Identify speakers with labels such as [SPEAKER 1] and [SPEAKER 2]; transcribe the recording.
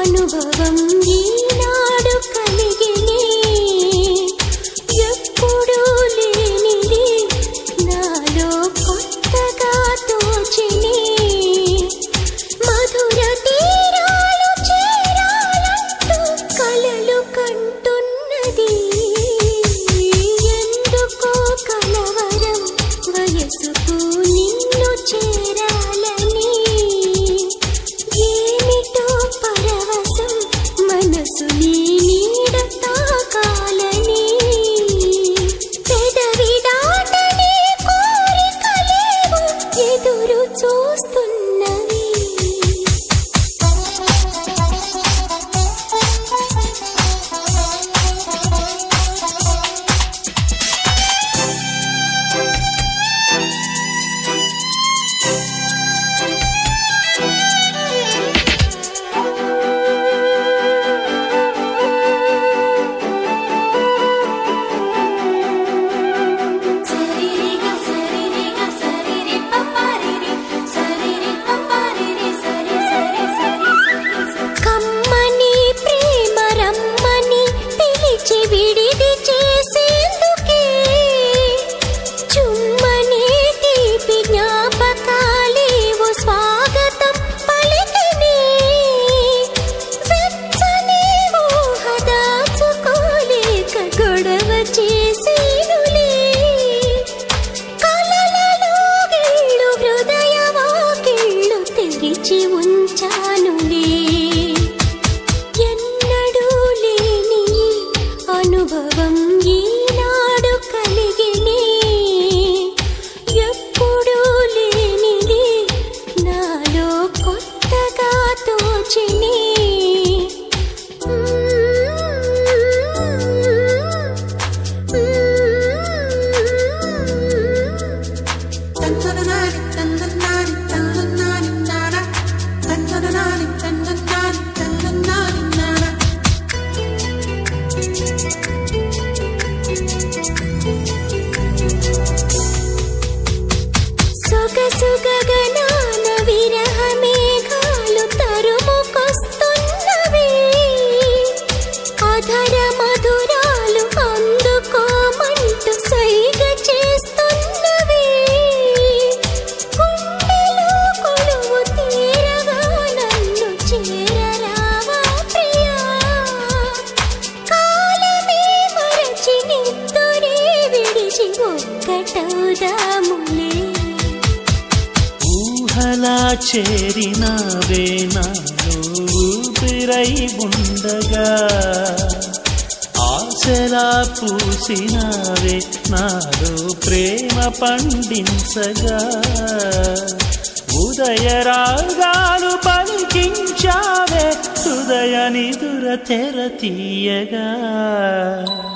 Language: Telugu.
[SPEAKER 1] అనుభవం ఈనాడు కలిగినే ఎప్పుడూ లేనిది నాలో కొత్తగా తోచినే మధుర తీరాలు చేరాలంటూ కలలు కంటున్నది ఎందుకో కలవరం వయసుకు నిన్ను చేరాలని ఏమిటో పరవశం మనసు నీ నీడ తాకాలని పెదవి దాటని కోరికలేవు ఎదురు చూస్తున్నవి సరిరిగ సరిరిగ సరిరి పపరిరి సరిరి పపరిరి సరి సరి సరి సరి కమ్మని ప్రేమ రమ్మని పిలిచి విడిది చేసేందుకే చుమ్మని తీపి జ్ఞాపకాలేవు స్వాగతం పలికినే వెచ్చని ఊహ దాచుకోలేక గొడవ చేసేనులే కలలలో గిళ్ళు హృదయ వాకిళ్ళు తెరిచి ఉంచానులే ఎన్నడూ లేని అనుభవం ఈనాడు కలిగినే ఎప్పుడూ లేనిది నాలో కొత్తగా తోచినే
[SPEAKER 2] తందననాని తందనాని తందనాని నానా తందననాని తందనాని తందనాని నానా
[SPEAKER 1] సొగసు గగనాన విరహ మేఘాలు తరుముకొస్తున్నవి అధర మధురాలు అందుకోమంటూ సైగ చేస్తున్నవి గుండెలో కొలువు తీరగా నన్ను చేరరావా ప్రియా కాలమే మరచి నిద్దురే విడిచి ఒక్కటవుదాములే
[SPEAKER 3] ఊహలా చేరినావే నాలో ఊపిరై ఉండగా ఆశలా పూసినావే నాలో ప్రేమ పండించగా ఉదయ రాగాలు పలికించావే హృదయ నిదుర తెర తీయగా